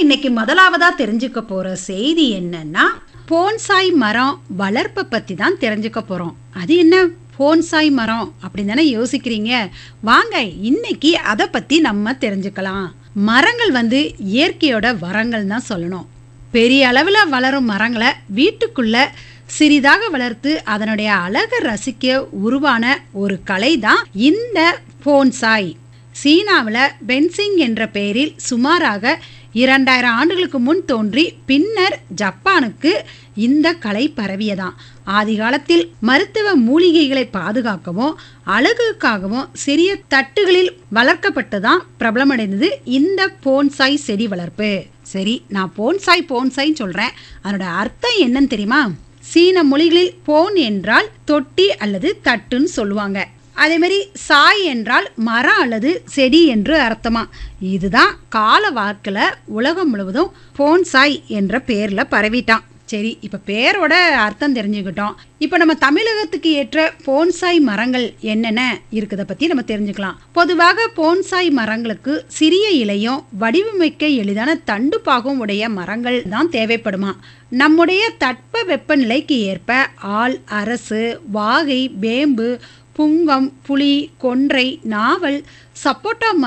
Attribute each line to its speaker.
Speaker 1: இன்னைக்கு முதலாவதா தெரிஞ்சுக்க போற செய்தி என்னன்னா போன்சாய் மரம் வளர்ப்பை பத்தி தான் தெரிஞ்சுக்க போறோம் அது என்ன போன்சாய் மரம் அப்படின்னு தானே யோசிக்கிறீங்க வாங்க இன்னைக்கு அதை பத்தி நம்ம தெரிஞ்சுக்கலாம் மரங்கள் வந்து இயற்கையோட வரங்கள் தான் சொல்லணும் பெரிய அளவில் வளரும் மரங்களை வீட்டுக்குள்ள சிறிதாக வளர்த்து அதனுடைய அழகை ரசிக்க உருவான ஒரு கலை தான் இந்த போன்சாய் சீனாவில் பென்சிங் என்ற பெயரில் சுமாராக இரண்டாயிரம் ஆண்டுகளுக்கு முன் தோன்றி பின்னர் ஜப்பானுக்கு இந்த கலை பரவியதாம் ஆதி காலத்தில் மருத்துவ மூலிகைகளை பாதுகாக்கவும் அழகுக்காகவும் சிறிய தட்டுகளில் வளர்க்கப்பட்டுதான் பிரபலமடைந்தது இந்த போன்சாய் செடி வளர்ப்பு சரி நான் போன்சாய் போன்சாய் சொல்றேன் அதனோட அர்த்தம் என்னன்னு தெரியுமா சீன மொழிகளில் போன் என்றால் தொட்டி அல்லது தட்டுன்னு சொல்லுவாங்க அதே மாதிரி சாய் என்றால் மரம் அல்லது செடி என்று அர்த்தமா இதுதான் கால வாக்கில் உலகம் முழுவதும் போன்சாய் என்ற பேர்ல பரவிட்டான் சரி இப்ப பேரோட அர்த்தம் தெரிஞ்சுக்கிட்டோம் இப்ப நம்ம தமிழகத்துக்கு ஏற்ற போன்சாய் மரங்கள் என்னென்ன இருக்குத பத்தி நம்ம தெரிஞ்சுக்கலாம் பொதுவாக போன்சாய் மரங்களுக்கு சிறிய இலையும் வடிவமைக்க எளிதான தண்டு பாகம் உடைய மரங்கள் தான் தேவைப்படுமா நம்முடைய தட்ப வெப்பநிலைக்கு ஏற்ப ஆள் அரசு வாகை வேம்பு புங்கம் புளி கொன்றை நாவல் சப்போட்டா